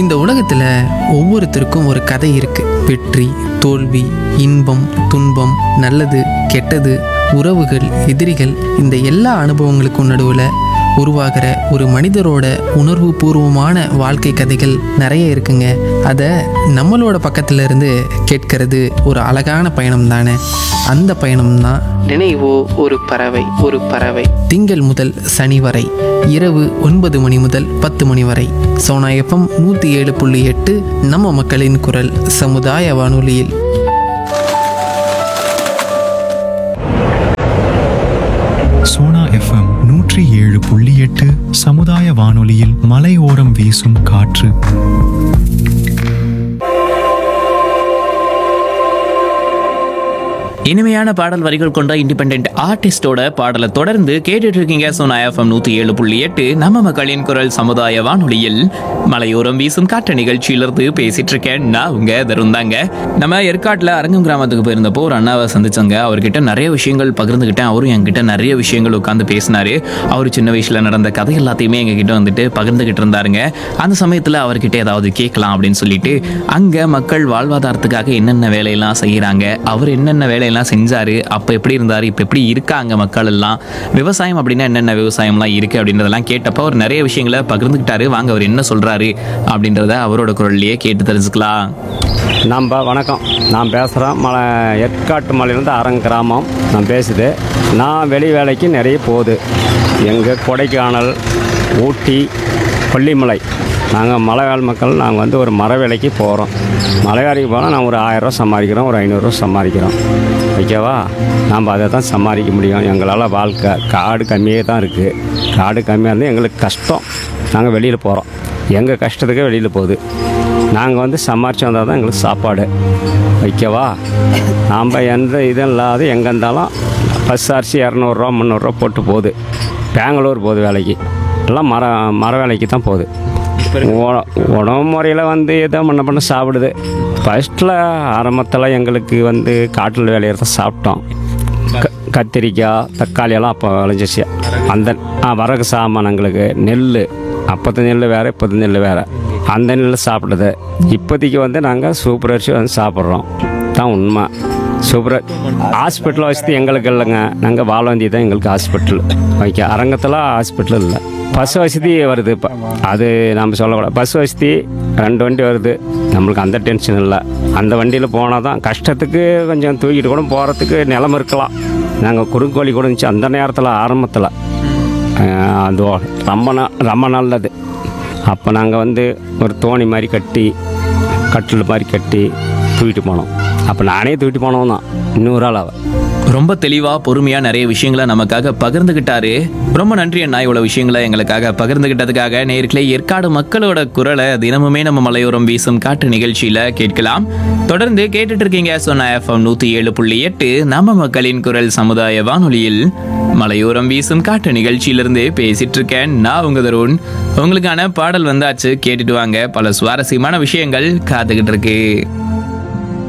இந்த உலகத்தில் ஒவ்வொருத்தருக்கும் ஒரு கதை இருக்கு வெற்றி தோல்வி இன்பம் துன்பம் நல்லது கெட்டது உறவுகள் எதிரிகள் இந்த எல்லா அனுபவங்களுக்கும் நடுவில் உருவாகிற ஒரு மனிதரோட உணர்வு பூர்வமான வாழ்க்கை கதைகள் நிறைய இருக்குங்க அதை நம்மளோட பக்கத்துல இருந்து கேட்கறது ஒரு அழகான பயணம் தானே அந்த பயணம் தான் நினைவோ ஒரு பறவை ஒரு பறவை திங்கள் முதல் சனி வரை இரவு ஒன்பது மணி முதல் பத்து மணி வரை சோனா எஃப்எம் நூற்றி ஏழு புள்ளி எட்டு நம்ம மக்களின் குரல் சமுதாய வானொலியில் சோனா எஃப்எம் நூற்றி ஏழு புள்ளி எட்டு சமுதாய வானொலியில் மலையோரம் வீசும் காற்று இனிமையான பாடல் வரிகள் கொண்ட இண்டிபெண்ட் ஆர்டிஸ்டோட பாடலை தொடர்ந்து கேட்டுட்டு இருக்கீங்க சோனா எஃப்எம் நூத்தி ஏழு புள்ளி எட்டு நம்ம மக்களின் குரல் சமுதாய வானொலியில் மலையோரம் வீசும் காற்று நிகழ்ச்சியிலிருந்து பேசிட்டு இருக்கேன் நான் உங்க தருந்தாங்க நம்ம ஏற்காட்டில் அரங்கம் கிராமத்துக்கு போயிருந்தப்போ ஒரு அண்ணாவை சந்திச்சோங்க அவர்கிட்ட நிறைய விஷயங்கள் பகிர்ந்துக்கிட்டேன் அவரும் என்கிட்ட நிறைய விஷயங்கள் உட்காந்து பேசினாரு அவர் சின்ன வயசுல நடந்த கதை எல்லாத்தையுமே எங்ககிட்ட வந்துட்டு பகிர்ந்துகிட்டு இருந்தாருங்க அந்த சமயத்துல அவர்கிட்ட ஏதாவது கேட்கலாம் அப்படின்னு சொல்லிட்டு அங்க மக்கள் வாழ்வாதாரத்துக்காக என்னென்ன வேலையெல்லாம் செய்யறாங்க அவர் என்னென்ன வேலையெல்லாம் செஞ்சாரு அப்ப எப்படி இருந்தாரு இப்ப எப்படி இருக்காங்க மக்கள் எல்லாம் விவசாயம் அப்படின்னா என்னென்ன விவசாயம்லாம் இருக்கு அப்படின்றதெல்லாம் கேட்டப்ப அவர் நிறைய விஷயங்களை பகிர்ந்துக்கிட்டாரு வாங்க அவர் என்ன சொல்றாரு அப்படின்றத அவரோட குரல்லையே கேட்டு தெரிஞ்சுக்கலாம் நம்ம வணக்கம் நான் பேசுகிறேன் மலை ஏற்காட்டு மலையிலேருந்து அரங்க கிராமம் நான் பேசுது நான் வெளி வேலைக்கு நிறைய போகுது எங்கள் கொடைக்கானல் ஊட்டி கொல்லிமலை நாங்கள் மலைவாழ் மக்கள் நாங்கள் வந்து ஒரு மர வேலைக்கு போகிறோம் மலை வேலைக்கு போனால் நான் ஒரு ஆயிரரூவா சம்பாதிக்கிறோம் ஒரு ஐநூறுரூவா சம்பாதிக்கிறோம் ஓகேவா நாம் அதை தான் சம்பாதிக்க முடியும் எங்களால் வாழ்க்கை காடு கம்மியாக தான் இருக்குது காடு கம்மியாக இருந்தால் எங்களுக்கு கஷ்டம் நாங்கள் வெளியில் போகிறோம் எங்கள் கஷ்டத்துக்கே வெளியில் போகுது நாங்கள் வந்து சமாளித்து வந்தால் தான் எங்களுக்கு சாப்பாடு வைக்கவா நாம் எந்த இதுவும் இல்லாத எங்கே இருந்தாலும் பஸ் அரிசி இரநூறுவா முந்நூறுரூவா போட்டு போகுது பெங்களூர் போகுது வேலைக்கு எல்லாம் மர மர வேலைக்கு தான் போகுது உ- உணவு முறையில் வந்து ஏதோ பண்ண பண்ண சாப்பிடுது ஃபஸ்ட்டில் ஆரம்பத்தில் எங்களுக்கு வந்து காட்டில் விளையிறத சாப்பிட்டோம் க- கத்திரிக்காய் தக்காளி எல்லாம் அப்போ விளைஞ்சிச்சு அந்த ஆ வரகு சாமான் எங்களுக்கு நெல் அப்போத்த நெல் வேறு இப்போத்த நெல் வேறு அந்த நெல் சாப்பிடுது இப்போதைக்கு வந்து நாங்கள் சூப்பர் அரிசி வந்து சாப்பிட்றோம் தான் உண்மை சூப்பர் ஹாஸ்பிட்டல் வசதி எங்களுக்கு இல்லைங்க நாங்கள் வாழவந்தி தான் எங்களுக்கு ஹாஸ்பிட்டல் ஓகே அரங்கத்தில் ஹாஸ்பிட்டல் இல்லை பஸ் வசதி வருது இப்போ அது நம்ம சொல்லக்கூடாது பஸ் வசதி ரெண்டு வண்டி வருது நம்மளுக்கு அந்த டென்ஷன் இல்லை அந்த வண்டியில் போனால் தான் கஷ்டத்துக்கு கொஞ்சம் தூக்கிட்டு கூட போகிறதுக்கு நிலம் இருக்கலாம் நாங்கள் குறுங்கோழி கூட இருந்துச்சு அந்த நேரத்தில் ஆரம்பத்தில் அது ரொம்ப நா- ரொம்ப நல்லது அப்போ நாங்கள் வந்து ஒரு தோணி மாதிரி கட்டி கட்டில் மாதிரி கட்டி தூக்கிட்டு போனோம் அப்போ நானே தூக்கிட்டு போனோம் தான் இன்னொரு ஆள் அவன் ரொம்ப தெளிவா பொறுமையா நிறைய விஷயங்களை நமக்காக பகிர்ந்துகிட்டாரு ரொம்ப நன்றி அண்ணா இவ்வளவு விஷயங்களை எங்களுக்காக பகிர்ந்துகிட்டதுக்காக நேர்களே ஏற்காடு மக்களோட குரலை தினமுமே நம்ம மலையோரம் வீசும் காற்று நிகழ்ச்சியில கேட்கலாம் தொடர்ந்து கேட்டுட்டு இருக்கீங்க சொன்ன எஃப்எம் நூத்தி ஏழு புள்ளி எட்டு நம்ம மக்களின் குரல் சமுதாய வானொலியில் மலையோரம் வீசும் காற்று நிகழ்ச்சியிலிருந்து பேசிட்டு இருக்கேன் நான் உங்க தருண் உங்களுக்கான பாடல் வந்தாச்சு கேட்டுட்டு வாங்க பல சுவாரஸ்யமான விஷயங்கள் காத்துக்கிட்டு இருக்கு